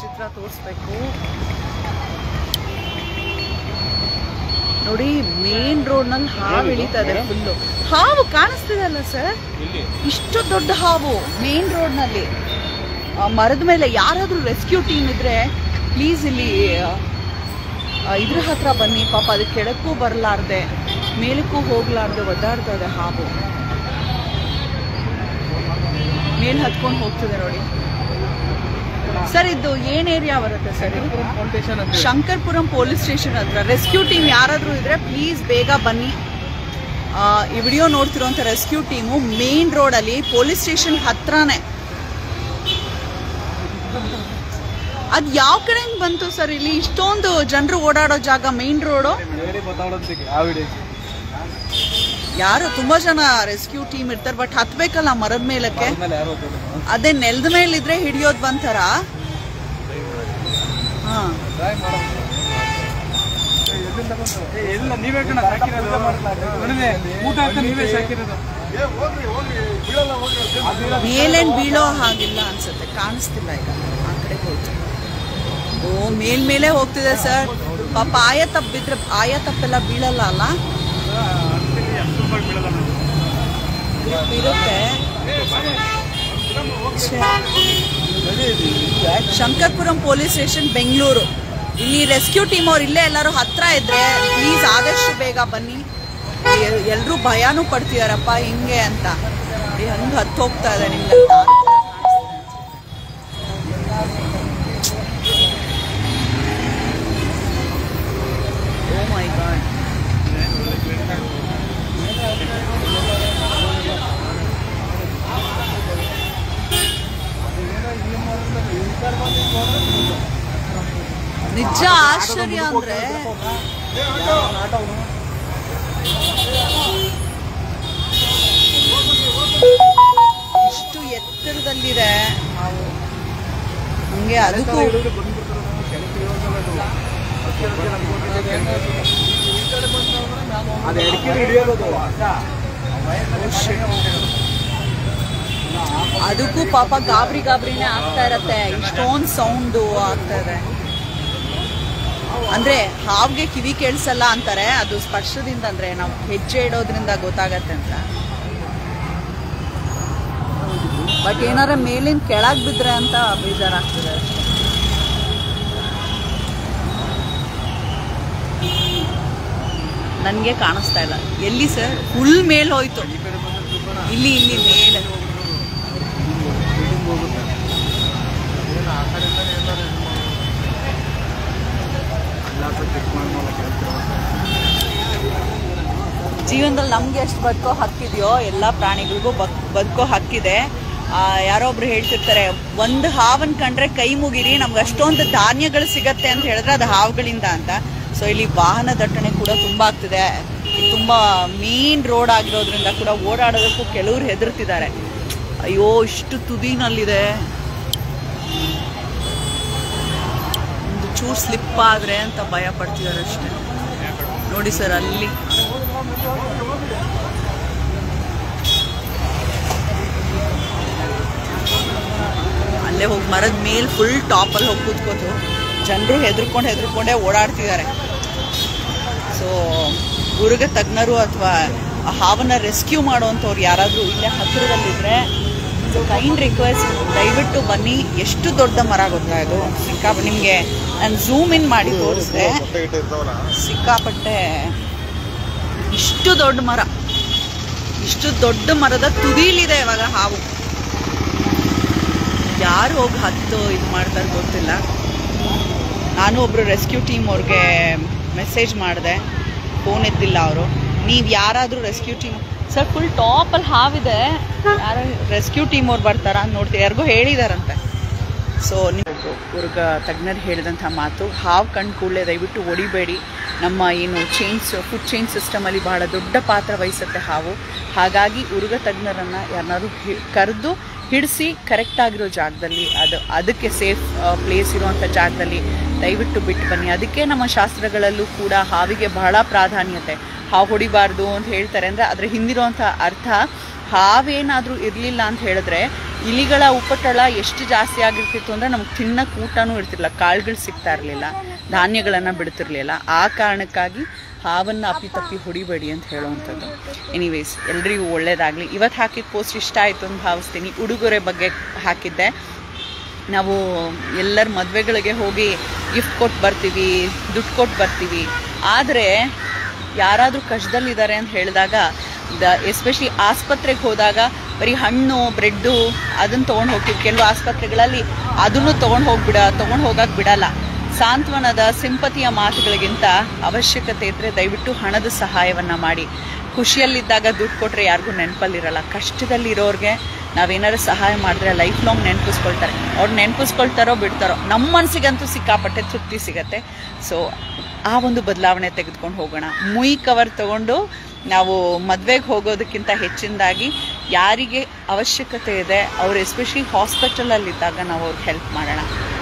ಚಿತ್ರ ತೋರಿಸ್ಬೇಕು ನೋಡಿ main road ನಲ್ಲಿ ಹಾವು ಇಳಿತದೆ ಫುಲ್ಲು ಹಾವು ಕಾಣಿಸ್ತಿದೆ ಅಲ್ಲ ಸರ್ ಇಷ್ಟು ದೊಡ್ಡ ಹಾವು ಮೇನ್ ರೋಡ್ ನಲ್ಲಿ ಆ, ಮರದ ಮೇಲೆ ಯಾರಾದ್ರೂ ರೆಸ್ಕ್ಯೂ ಟೀಮ್ ಇದ್ರೆ ಪ್ಲೀಸ್ ಇಲ್ಲಿ ಆ, ಇದ್ರ ಹತ್ರ ಬನ್ನಿ ಪಾಪ ಅದಕ್ಕೆ ಕೆಳಕ್ಕೂ ಬರಲಾರ್ದೆ ಮೇಲಕ್ಕೂ ಹೋಗ್ಲಾರ್ದೆ ಒದ್ದಾಡ್ತಾ ಇದೆ ಹಾವು ಮೇಲ್ ಹತ್ಕೊಂಡು ಹೋಗ್ತಿದೆ ನೋಡಿ ಸರ್ ಇದು ಏನ್ ಏರಿಯಾ ಬರುತ್ತೆ ಸರ್ ಇದು ಫೌಂಡೇಶನ್ ಅಂತ ಶಂಕರ್ಪುರಂ ಪೊಲೀಸ್ ಸ್ಟೇಷನ್ ಹತ್ರ ರೆಸ್ಕ್ಯೂ ಟೀಮ್ ಯಾರಾದ್ರೂ ಇದ್ರೆ ಪ್ಲೀಸ್ ಬೇಗ ಬನ್ನಿ ಆ, ಈ ವಿಡಿಯೋ ನೋಡ್ತಿರೋಂಥ ರೆಸ್ಕ್ಯೂ ಟೀಮು ಮೇನ್ ರೋಡಲ್ಲಿ ಪೊಲೀಸ್ ಸ್ಟೇಷನ್ ಹತ್ರನೇ ಅದ್ ಯಾವ ಕಡೆಯಿಂದ ಬಂತು ಸರ್ ಇಲ್ಲಿ ಇಷ್ಟೊಂದು ಜನರು ಓಡಾಡೋ ಜಾಗ ಮೇನ್ ರೋಡು ಬೇರೆ ಮಾತಾಡೋದಕ್ಕೆ ಆ ವಿಡಿಯೋ ಯಾರು ತುಂಬಾ ಜನ ರೆಸ್ಕ್ಯೂ ಟೀಮ್ ಇರ್ತಾರೆ ಬಟ್ ಹತ್ಬೇಕಲ್ಲ ಮರದ ಮೇಲಕ್ಕೆ ಆದ್ಮೇಲೆ ಯಾರು ಗೊತ್ತಿಲ್ಲ ಅದೇ ನೆಲದ ಮೇಲಿದ್ರೆ ಹಿಡಿಯೋದ್ ಬಂತಾರ ಹಾ ಟ್ರೈ ಮಾಡೋದು ಏ, ಎಲ್ಲ ನೀವೇ ಕಣ ಸಾಕಿರೋದು ನೋಡಿದೆ ಊಟ ಅಂತ ನೀವೇ ಸಾಕಿರೋದು ಮೇಲೇನ್ ಬೀಳೋ ಹಾಗಿಲ್ಲ ಅನ್ಸುತ್ತೆ ಕಾಣಿಸ್ತಿಲ್ಲ ಈಗ ಆ ಕಡೆ ಹೋಯ್ತು ಓ ಮೇಲ್ಮೇಲೆ ಹೋಗ್ತಿದೆ ಸರ್ ಪಾಪ ಆಯ ತಪ್ಪಿದ್ರೆ ಆಯ ತಪ್ಪೆಲ್ಲ ಬೀಳಲ್ಲ ಅಲ್ಲ ಇರುತ್ತೆ ಛೆ. ಶಂಕರ್ಪುರಂ ಪೊಲೀಸ್ ಸ್ಟೇಷನ್ ಬೆಂಗಳೂರು ಇಲ್ಲಿ ರೆಸ್ಕ್ಯೂ ಟೀಮ್ ಅವ್ರು ಇಲ್ಲೇ ಎಲ್ಲರೂ ಹತ್ರ ಇದ್ರೆ ಪ್ಲೀಸ್ ಆದಷ್ಟು ಬೇಗ ಬನ್ನಿ ಎಲ್ಲರೂ ಭಯಾನೂ ಪಡ್ತಿದಾರಪ್ಪ ಹಿಂಗೆ ಅಂತ ನೋಡಿ ಹಂಗೆ ಹತ್ತು ಹೋಗ್ತಾ ಇದೆ ನಿಮ್ಗೆ ಓ ಮೈ ಗಾಡ್ ನಿಜ ಆಶ್ಚರ್ಯ ಅಂದ್ರೆ ಇಷ್ಟು ಎತ್ತರದಲ್ಲಿದೆ ನಾವು ಹಂಗೆ ಅದಕ್ಕೂ ಅದು ಎಡಕ್ಕೆ ಹಿಡಿಯೋದು ಅದಕ್ಕೂ ಪಾಪ ಗಾಬರಿ ಗಾಬರಿನೇ ಆಗ್ತಾ ಇರತ್ತೆ ಇಷ್ಟೊಂದು ಸೌಂಡು ಆಗ್ತಾ ಇದೆ ಅಂದ್ರೆ ಹಾವ್ಗೆ ಕಿವಿ ಕೇಳಿಸಲ್ಲ ಅಂತಾರೆ ಅದು ಸ್ಪರ್ಶದಿಂದ ಅಂದ್ರೆ ನಾವು ಹೆಜ್ಜೆ ಇಡೋದ್ರಿಂದ ಗೊತ್ತಾಗತ್ತೆ ಅಂತ ಬಟ್ ಏನಾರ ಮೇಲಿನ ಕೆಳಗ್ ಬಿದ್ರೆ ಅಂತ ಬೇಜಾರಾಗ್ತದೆ ಅಷ್ಟೇ ನನಗೆ ಕಾಣಿಸ್ತಾ ಇಲ್ಲ ಎಲ್ಲಿ ಸರ್ ಫುಲ್ ಮೇಲ್ ಹೋಯ್ತು ಇಲ್ಲಿ ಇಲ್ಲಿ ಮೇಲೆ ಜೀವನದಲ್ಲಿ ನಮ್ಗೆ ಎಷ್ಟು ಬದುಕೋ ಹಕ್ಕಿದೆಯೋ ಎಲ್ಲ ಪ್ರಾಣಿಗಳಿಗೂ ಬಕ್ ಬದುಕೋ ಹಕ್ಕಿದೆ ಆ, ಯಾರೋ ಒಬ್ರು ಹೇಳ್ತಿರ್ತಾರೆ ಒಂದು ಹಾವನ್ ಕಂಡ್ರೆ ಕೈ ಮುಗಿರಿ ನಮ್ಗೆ ಅಷ್ಟೊಂದು ಧಾನ್ಯಗಳು ಸಿಗತ್ತೆ ಅಂತ ಹೇಳಿದ್ರೆ ಅದು ಹಾವುಗಳಿಂದ ಅಂತ ಸೊ ಇಲ್ಲಿ ವಾಹನ ದಟ್ಟಣೆ ಕೂಡ ತುಂಬಾ ಆಗ್ತಿದೆ ಇದು ತುಂಬಾ ಮೇನ್ ರೋಡ್ ಆಗಿರೋದ್ರಿಂದ ಕೂಡ ಓಡಾಡೋದಕ್ಕೂ ಕೆಲವ್ರು ಹೆದರ್ತಿದ್ದಾರೆ ಅಯ್ಯೋ ಇಷ್ಟು ತುದಿನಲ್ಲಿದೆ ಒಂದು ಚೂರು ಸ್ಲಿಪ್ ಆದ್ರೆ ಅಂತ ಭಯ ಪಡ್ತಿದ್ದಾರೆ ಅಷ್ಟೇ ನೋಡಿ ಸರ್ ಅಲ್ಲಿ ಅಲ್ಲೇ ಹೋಗಿ ಮರದ ಮೇಲೆ ಫುಲ್ ಟಾಪಲ್ಲಿ ಹೋಗಿ ಕೂತ್ಕೋತು ಜನರು ಹೆದರ್ಕೊಂಡು ಹೆದರ್ಕೊಂಡೇ ಓಡಾಡ್ತಿದ್ದಾರೆ ಸೊ ಗುರುಗ ತಜ್ಞರು ಅಥವಾ ಹಾವನ್ನ ರೆಸ್ಕ್ಯೂ ಮಾಡುವಂಥವ್ರು ಯಾರಾದರೂ ಇಲ್ಲೇ ಹತ್ತಿರದಲ್ಲಿದ್ದರೆ ಸೊ ಕೈಂಡ್ ರಿಕ್ವೆಸ್ಟ್ ದಯವಿಟ್ಟು ಬನ್ನಿ ಎಷ್ಟು ದೊಡ್ಡ ಮರ ಗೊತ್ತಾ ಇದು ಸಿಕ್ಕಾ ನಿಮಗೆ ನಾನು ಝೂಮ್ ಇನ್ ಮಾಡಿ ತೋರಿಸಿದೆ ಸಿಕ್ಕಾಪಟ್ಟೆ ಇಷ್ಟು ದೊಡ್ಡ ಮರ ಇಷ್ಟು ದೊಡ್ಡ ಮರದ ತುದಿಲಿದೆ ಇವಾಗ ಹಾವು ಯಾರು ಹೋಗಿ ಹತ್ತು ಇದು ಮಾಡ್ತಾರೆ ಗೊತ್ತಿಲ್ಲ ನಾನು ಒಬ್ರು ರೆಸ್ಕ್ಯೂ ಟೀಮ್ ಅವ್ರಿಗೆ ಮೆಸೇಜ್ ಮಾಡಿದೆ ಫೋನ್ ಎತ್ತಿಲ್ಲ ಅವರು ನೀವು ಯಾರಾದರೂ ರೆಸ್ಕ್ಯೂ ಟೀಮ್ ಸರ್ ಫುಲ್ ಟಾಪಲ್ಲಿ ಹಾವಿದೆ ಯಾರು ರೆಸ್ಕ್ಯೂ ಟೀಮ್ ಅವ್ರು ಬರ್ತಾರ ಅಂತ ನೋಡ್ತೀವಿ ಯಾರಿಗೂ ಹೇಳಿದಾರಂತೆ ಸೊ ನೀವು ಹುರ್ಗ ತಜ್ಞರು ಹೇಳಿದಂಥ ಮಾತು ಹಾವು ಕಂಡು ಕೂಡಲೇ ದಯವಿಟ್ಟು ಹೊಡಿಬೇಡಿ ನಮ್ಮ ಏನು ಚೇಂಜ್ ಫುಡ್ ಚೇಂಜ್ ಸಿಸ್ಟಮಲ್ಲಿ ಬಹಳ ದೊಡ್ಡ ಪಾತ್ರ ವಹಿಸುತ್ತೆ ಹಾವು ಹಾಗಾಗಿ ಉರುಗ ತಜ್ಞರನ್ನು ಯಾರನ್ನಾದ್ರು ಕರೆದು ಹಿಡಿಸಿ ಕರೆಕ್ಟ್ ಆಗಿರೋ ಜಾಗದಲ್ಲಿ ಅದು ಅದಕ್ಕೆ ಸೇಫ್ ಪ್ಲೇಸ್ ಇರುವಂಥ ಜಾಗದಲ್ಲಿ ದಯವಿಟ್ಟು ಬಿಟ್ಟು ಬನ್ನಿ ಅದಕ್ಕೆ ನಮ್ಮ ಶಾಸ್ತ್ರಗಳಲ್ಲೂ ಕೂಡ ಹಾವಿಗೆ ಬಹಳ ಪ್ರಾಧಾನ್ಯತೆ ಹಾವು ಹೊಡಿಬಾರ್ದು ಅಂತ ಹೇಳ್ತಾರೆ ಅಂದರೆ ಅದರ ಹಿಂದಿರುವಂಥ ಅರ್ಥ ಹಾವೇನಾದರೂ ಇರಲಿಲ್ಲ ಅಂತ ಹೇಳಿದ್ರೆ ಇಲಿಗಳ ಉಪಟಳ ಎಷ್ಟು ಜಾಸ್ತಿ ಆಗಿರ್ತಿತ್ತು ಅಂದರೆ ನಮ್ಗೆ ತಿನ್ನಕ್ಕೆ ಊಟನೂ ಇರ್ತಿರ್ಲಿಲ್ಲ ಕಾಳುಗಳು ಸಿಗ್ತಾ ಇರಲಿಲ್ಲ ಧಾನ್ಯಗಳನ್ನು ಬಿಡ್ತಿರ್ಲಿಲ್ಲ ಆ ಕಾರಣಕ್ಕಾಗಿ ಹಾವನ್ನು ಅಪ್ಪಿತಪ್ಪಿ ಹೊಡಿಬೇಡಿ ಅಂತ ಹೇಳುವಂಥದ್ದು ಎನಿವೇಸ್ ಎಲ್ರಿಗೂ ಒಳ್ಳೇದಾಗಲಿ ಇವತ್ತು ಹಾಕಿದ ಪೋಸ್ಟ್ ಇಷ್ಟ ಆಯಿತು ಅಂತ ಭಾವಿಸ್ತೀನಿ ಉಡುಗೊರೆ ಬಗ್ಗೆ ಹಾಕಿದ್ದೆ ನಾವು ಎಲ್ಲರ ಮದುವೆಗಳಿಗೆ ಹೋಗಿ ಗಿಫ್ಟ್ ಕೊಟ್ಟು ಬರ್ತೀವಿ ದುಡ್ಡು ಕೊಟ್ಟು ಬರ್ತೀವಿ ಆದರೆ ಯಾರಾದರೂ ಕಷ್ಟದಲ್ಲಿದ್ದಾರೆ ಅಂತ ಹೇಳಿದಾಗ ದ ಎಸ್ಪೆಷಲಿ ಆಸ್ಪತ್ರೆಗೆ ಹೋದಾಗ ಬರೀ ಹಣ್ಣು ಬ್ರೆಡ್ಡು ಅದನ್ನು ತೊಗೊಂಡು ಹೋಗ್ತೀವಿ ಕೆಲವು ಆಸ್ಪತ್ರೆಗಳಲ್ಲಿ ಅದನ್ನು ತೊಗೊಂಡು ಹೋಗ್ಬಿಡ ತೊಗೊಂಡು ಹೋಗಕ್ಕೆ ಬಿಡಲ್ಲ ಸಾಂತ್ವನದ ಸಿಂಪತಿಯ ಮಾತುಗಳಿಗಿಂತ ಅವಶ್ಯಕತೆ ಇದ್ದರೆ ದಯವಿಟ್ಟು ಹಣದ ಸಹಾಯವನ್ನು ಮಾಡಿ ಖುಷಿಯಲ್ಲಿದ್ದಾಗ ದುಡ್ಡು ಕೊಟ್ಟರೆ ಯಾರಿಗೂ ನೆನಪಲ್ಲಿರಲ್ಲ ಕಷ್ಟದಲ್ಲಿರೋರಿಗೆ ನಾವೇನಾದ್ರು ಸಹಾಯ ಮಾಡಿದ್ರೆ ಲೈಫ್ ಲಾಂಗ್ ನೆನಪಿಸ್ಕೊಳ್ತಾರೆ ಅವ್ರು ನೆನಪಿಸ್ಕೊಳ್ತಾರೋ ಬಿಡ್ತಾರೋ ನಮ್ಮ ಮನಸ್ಸಿಗಂತೂ ಸಿಕ್ಕಾಪಟ್ಟೆ ತೃಪ್ತಿ ಸಿಗತ್ತೆ ಸೊ ಆ ಒಂದು ಬದಲಾವಣೆ ತೆಗೆದುಕೊಂಡು ಹೋಗೋಣ ಮುಯ್ ಕವರ್ ತಗೊಂಡು ನಾವು ಮದುವೆಗೆ ಹೋಗೋದಕ್ಕಿಂತ ಹೆಚ್ಚಿನದಾಗಿ ಯಾರಿಗೆ ಅವಶ್ಯಕತೆ ಇದೆ ಅವ್ರು ಎಸ್ಪೆಷಲಿ ಹಾಸ್ಪಿಟಲಲ್ಲಿದ್ದಾಗ ನಾವು ಅವ್ರಿಗೆ ಹೆಲ್ಪ್ ಮಾಡೋಣ